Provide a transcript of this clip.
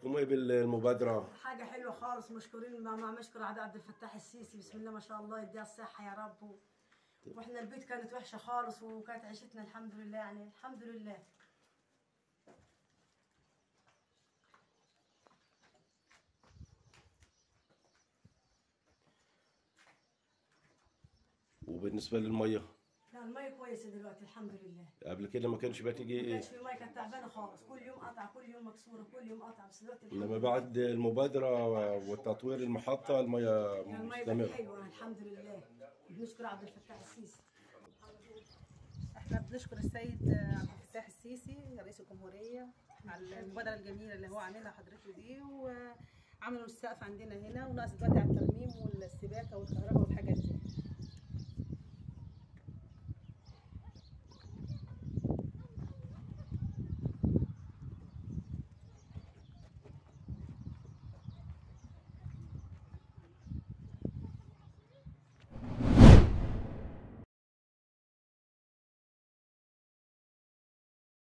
رايكم ايه بالمبادره حاجة حلوة خالص مشكورين مع مع مشكور عبد عبد الفتاح السيسي بسم الله ما شاء الله يديها الصحة يا رب و- واحنا البيت كانت وحشة خالص وكانت عيشتنا الحمد لله يعني الحمد لله وبالنسبه للميه لا المية كويسة دلوقتي الحمد لله قبل كده ما كانش ما بتيجي كانش في مية كانت تعبانة خالص كل يوم قطع كل يوم مكسورة كل يوم قطع بس دلوقتي الحمد انما لله. بعد المبادره وتطوير المحطه الميه يعني المية بقت مستمره حلوة الحمد لله بنشكر عبد الفتاح السيسي احنا بنشكر السيد عبد الفتاح السيسي رئيس الجمهوريه على المبادره الجميله اللي هو عاملها حضرته دي وعملوا السقف عندنا هنا وناقص دلوقتي على الترميم والسباكه والكهرباء والحاجات دي